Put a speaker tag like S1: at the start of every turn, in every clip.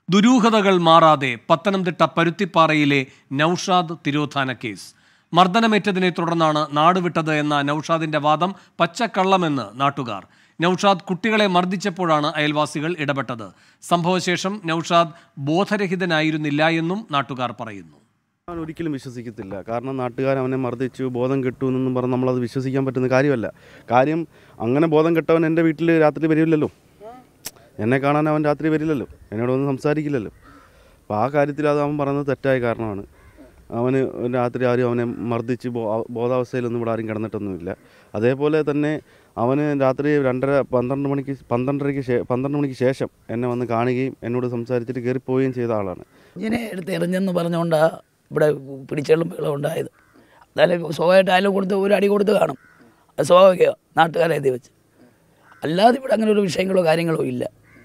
S1: ദുരൂഹതകൾ മാറാതെ പത്തനംതിട്ട പരുത്തിപ്പാറയിലെ നൌഷാദ് തിരോധാന കേസ് മർദ്ദനമേറ്റതിനെ തുടർന്നാണ് നാടുവിട്ടത് എന്ന നൌഷാദിന്റെ വാദം പച്ചക്കള്ളമെന്ന് നാട്ടുകാർ നൌഷാദ് കുട്ടികളെ മർദ്ദിച്ചപ്പോഴാണ് അയൽവാസികൾ ഇടപെട്ടത് സംഭവശേഷം നൌഷാദ് ബോധരഹിതനായിരുന്നില്ല എന്നും നാട്ടുകാർ പറയുന്നു
S2: ഞാൻ ഒരിക്കലും വിശ്വസിക്കത്തില്ല കാരണം നാട്ടുകാർ അവനെ മർദ്ദിച്ചു ബോധം കെട്ടു എന്നൊന്നും പറഞ്ഞ് നമ്മളത് വിശ്വസിക്കാൻ പറ്റുന്ന കാര്യമല്ല കാര്യം അങ്ങനെ ബോധം കെട്ടവൻ എൻ്റെ വീട്ടിൽ രാത്രി വരില്ലല്ലോ എന്നെ കാണാൻ അവൻ രാത്രി വരില്ലല്ലോ എന്നോടൊന്നും സംസാരിക്കില്ലല്ലോ അപ്പോൾ ആ കാര്യത്തിൽ അത് അവൻ പറയുന്നത് തെറ്റായ കാരണമാണ് അവന് രാത്രി ആരും അവനെ മർദ്ദിച്ച് ബോ ബോധാവസ്ഥയിലൊന്നും ഇവിടെ ആരും കിടന്നിട്ടൊന്നുമില്ല അതേപോലെ തന്നെ അവന് രാത്രി രണ്ടര പന്ത്രണ്ട് മണിക്ക് പന്ത്രണ്ടരയ്ക്ക് ശേ പന്ത്രണ്ട് മണിക്ക് ശേഷം എന്നെ വന്ന് കാണുകയും എന്നോട് സംസാരിച്ചിട്ട് കയറിപ്പോവുകയും ചെയ്ത ആളാണ്
S3: ഇങ്ങനെ എടുത്ത് എറിഞ്ഞെന്ന് പറഞ്ഞുകൊണ്ടാണ് ഇവിടെ പിടിച്ചെള്ളും വെള്ളം ഉണ്ടായത് എന്തായാലും സ്വാഭാവികമായിട്ട് അയാലും കൊടുത്ത് ഒരു അടി കൊടുത്ത് കാണും അത് സ്വാഭാവിക നാട്ടുകാരെ എഴുതി വെച്ച് അല്ലാതെ ഇവിടെ അങ്ങനെ ഒരു വിഷയങ്ങളോ കാര്യങ്ങളോ ഇല്ല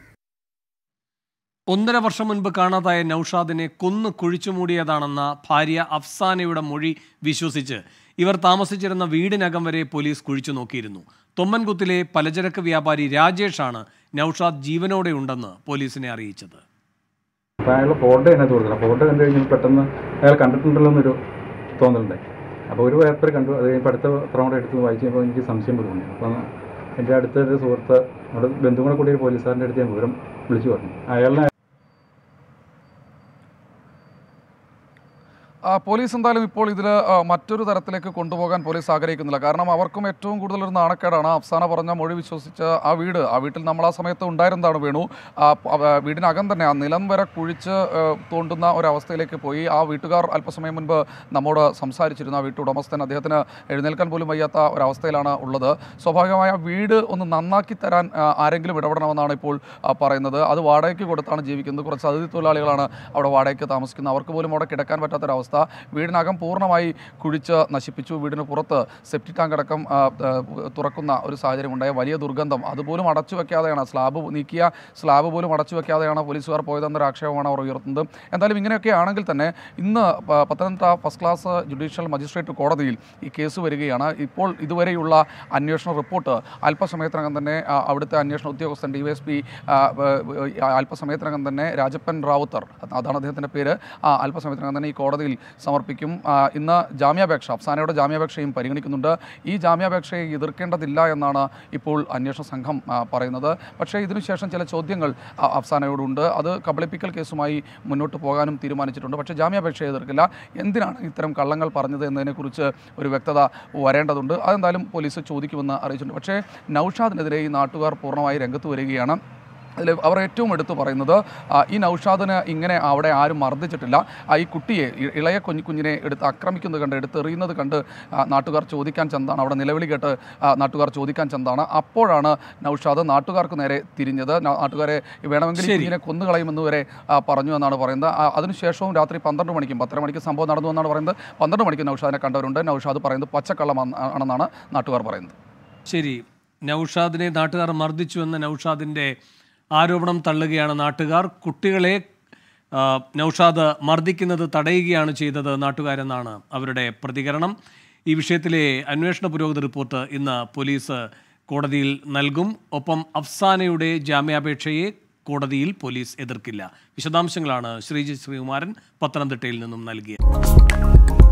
S1: ഒന്നര വർഷം മുൻപ് കാണാതായ നൌഷാദിനെ കൊന്നു കുഴിച്ചുമൂടിയതാണെന്ന ഭാര്യ അഫ്സാനയുടെ മൊഴി വിശ്വസിച്ച് ഇവർ താമസിച്ചിരുന്ന വീടിനകം വരെ പോലീസ് കുഴിച്ചു നോക്കിയിരുന്നു തൊമ്മൻകുത്തിലെ പലചരക്ക് വ്യാപാരി രാജേഷാണ് നൌഷാദ് ജീവനോടെ ഉണ്ടെന്ന് പോലീസിനെ അറിയിച്ചത്
S4: അപ്പോൾ അയാൾ ഫോട്ടോ അതിനകത്ത് കൊടുക്കണം ഫോട്ടോ കണ്ടു കഴിഞ്ഞാൽ പെട്ടെന്ന് അയാൾ കണ്ടിട്ടുണ്ടല്ലോ എന്നൊരു തോന്നലുണ്ടായി അപ്പോൾ ഒരു പേപ്പർ കണ്ടു അത് കഴിഞ്ഞപ്പോൾ അടുത്ത പത്രം കൂടെ എടുത്ത് വായിച്ച് കഴിഞ്ഞപ്പോൾ എനിക്ക് സംശയം തോന്നി അപ്പം എൻ്റെ അടുത്തൊരു സുഹൃത്ത് നമ്മുടെ ബന്ധു കൂടെ കൂടി ഒരു പോലീസുകാരൻ്റെ അടുത്ത് ഞാൻ വിവരം വിളിച്ചു പറഞ്ഞു അയാളിനെ
S5: ആ, പോലീസ് എന്തായാലും ഇപ്പോൾ ഇതിൽ മറ്റൊരു തരത്തിലേക്ക് കൊണ്ടുപോകാൻ പോലീസ് ആഗ്രഹിക്കുന്നില്ല കാരണം അവർക്കും ഏറ്റവും കൂടുതൽ ഒരു നാണക്കേടാണ് അഫ്സാന പറഞ്ഞ മൊഴി വിശ്വസിച്ച് ആ വീട് ആ വീട്ടിൽ നമ്മൾ ആ സമയത്ത് ഉണ്ടായിരുന്നതാണ് വേണു ആ പ- ആ, വീടിനകം തന്നെ ആ നിലം വരെ കുഴിച്ച് ആ, തോണ്ടുന്ന ഒരവസ്ഥയിലേക്ക് പോയി ആ വീട്ടുകാർ അല്പസമയം മുൻപ് നമ്മോട് സംസാരിച്ചിരുന്നു ആ വീട്ടുടമസ്ഥൻ അദ്ദേഹത്തിന് എഴുന്നേൽക്കാൻ പോലും വയ്യാത്ത ഒരവസ്ഥയിലാണ് ഉള്ളത് സ്വാഭാവികമായ ആ വീട് ഒന്ന് നന്നാക്കി തരാൻ ആ, ആരെങ്കിലും ഇടപെടണമെന്നാണ് ഇപ്പോൾ ആ, പറയുന്നത് അത് വാടകയ്ക്ക് കൊടുത്താണ് ജീവിക്കുന്നത് കുറച്ച് അതിഥി തൊഴിലാളികളാണ് അവിടെ വാടകയ്ക്ക് താമസിക്കുന്നത് അവർക്ക് പോലും അവിടെ കിടക്കാൻ പറ്റാത്തൊരവസ്ഥ വീടിനകം പൂർണ്ണമായി കുഴിച്ച് നശിപ്പിച്ചു വീടിന് പുറത്ത് സെപ്റ്റി ടാങ്ക് അടക്കം ആ, ആ, തുറക്കുന്ന ഒരു സാഹചര്യം ഉണ്ടായ വലിയ ദുർഗന്ധം അതുപോലും അടച്ചു വെക്കാതെയാണ് സ്ലാബ് നീക്കിയ സ്ലാബ് പോലും അടച്ചു വെക്കാതെയാണ് പോലീസുകാർ പോയതെന്നൊരു ആക്ഷേപമാണ് അവർ ഉയർത്തുന്നത് എന്തായാലും ഇങ്ങനെയൊക്കെ ആണെങ്കിൽ തന്നെ ഇന്ന് പ- Pathanamthitta first class judicial magistrate കോടതിയിൽ ഈ കേസ് വരികയാണ് ഇപ്പോൾ ഇതുവരെയുള്ള അന്വേഷണ റിപ്പോർട്ട് അല്പസമയത്തിനകം തന്നെ ആ, അവിടുത്തെ അന്വേഷണ ഉദ്യോഗസ്ഥൻ ഡി വൈ എസ് പി അല്പസമയത്തിനകം തന്നെ രാജപ്പൻ റാവുത്തർ അതാണ് അദ്ദേഹത്തിൻ്റെ പേര് ആ, അല്പസമയത്തിനകം തന്നെ ഈ കോടതിയിൽ സമർപ്പിക്കും ആ, ഇന്ന് ജാമ്യാപേക്ഷ അഫ്സാനയുടെ ജാമ്യാപേക്ഷയും പരിഗണിക്കുന്നുണ്ട് ഈ ജാമ്യാപേക്ഷയെ എതിർക്കേണ്ടതില്ല എന്നാണ് ഇപ്പോൾ അന്വേഷണ സംഘം ആ, പറയുന്നത് പക്ഷേ ഇതിനുശേഷം ചില ചോദ്യങ്ങൾ ആ, അഫ്സാനയോടുണ്ട് അത് കബളിപ്പിക്കൽ കേസുമായി മുന്നോട്ട് പോകാനും തീരുമാനിച്ചിട്ടുണ്ട് പക്ഷേ ജാമ്യാപേക്ഷയെ എതിർക്കില്ല എന്തിനാണ് ഇത്തരം കള്ളങ്ങൾ പറഞ്ഞത് എന്നതിനെക്കുറിച്ച് ഒരു വ്യക്തത വരേണ്ടതുണ്ട് അതെന്തായാലും പോലീസ് ചോദിക്കുമെന്ന് അറിയിച്ചിട്ടുണ്ട് പക്ഷേ നൌഷാദിനെതിരെ ഈ നാട്ടുകാർ പൂർണ്ണമായി രംഗത്ത് വരികയാണ് അതിൽ അവർ ഏറ്റവും എടുത്തു പറയുന്നത് ആ, ഈ നൌഷാദിന് ഇങ്ങനെ അവിടെ ആരും മർദ്ദിച്ചിട്ടില്ല ആ, ഈ കുട്ടിയെ ഇ- ഇളയ കുഞ്ഞു കുഞ്ഞിനെ എടുത്ത് ആക്രമിക്കുന്നത് കണ്ട് എടുത്ത് എറിയുന്നത് കണ്ട് ആ, നാട്ടുകാർ ചോദിക്കാൻ ചെന്താണ് അവിടെ നിലവിളി കേട്ട് ആ, നാട്ടുകാർ ചോദിക്കാൻ ചെന്താണ് അപ്പോഴാണ് നൌഷാദ് നാട്ടുകാർക്ക് നേരെ തിരിഞ്ഞത് നാ- നാട്ടുകാരെ വേണമെങ്കിൽ ഈ
S1: ശരി.
S5: കുഞ്ഞിനെ കൊന്നുകളയുമെന്ന് വരെ ആ, പറഞ്ഞു എന്നാണ് പറയുന്നത് ആ, അതിനുശേഷവും രാത്രി പന്ത്രണ്ട് മണിക്കും പത്തര മണിക്ക് സംഭവം നടന്നു എന്നാണ് പറയുന്നത് പന്ത്രണ്ട് മണിക്ക് നൌഷാദിനെ കണ്ടവരുണ്ട് നൌഷാദ് പറയുന്നത് പച്ചക്കള്ളം ആണെന്നാണ് നാട്ടുകാർ പറയുന്നത്
S1: ശരി നൌഷാദിനെ നാട്ടുകാർ മർദ്ദിച്ചു എന്ന നൌഷാദിന്റെ ആരോപണം തള്ളുകയാണ് നാട്ടുകാർ കുട്ടികളെ ആ, നൌഷാദ് മർദ്ദിക്കുന്നത് തടയുകയാണ് ചെയ്തത് നാട്ടുകാരെന്നാണ് അവരുടെ പ്രതികരണം ഈ വിഷയത്തിലെ അന്വേഷണ പുരോഗതി റിപ്പോർട്ട് ഇന്ന് പോലീസ് കോടതിയിൽ നൽകും ഒപ്പം അഫ്സാനയുടെ ജാമ്യാപേക്ഷയെ കോടതിയിൽ പോലീസ് എതിർക്കില്ല വിശദാംശങ്ങളാണ് ശ്രീജിത്ത് ശ്രീകുമാരൻ പത്തനംതിട്ടയിൽ നിന്നും നൽകിയത്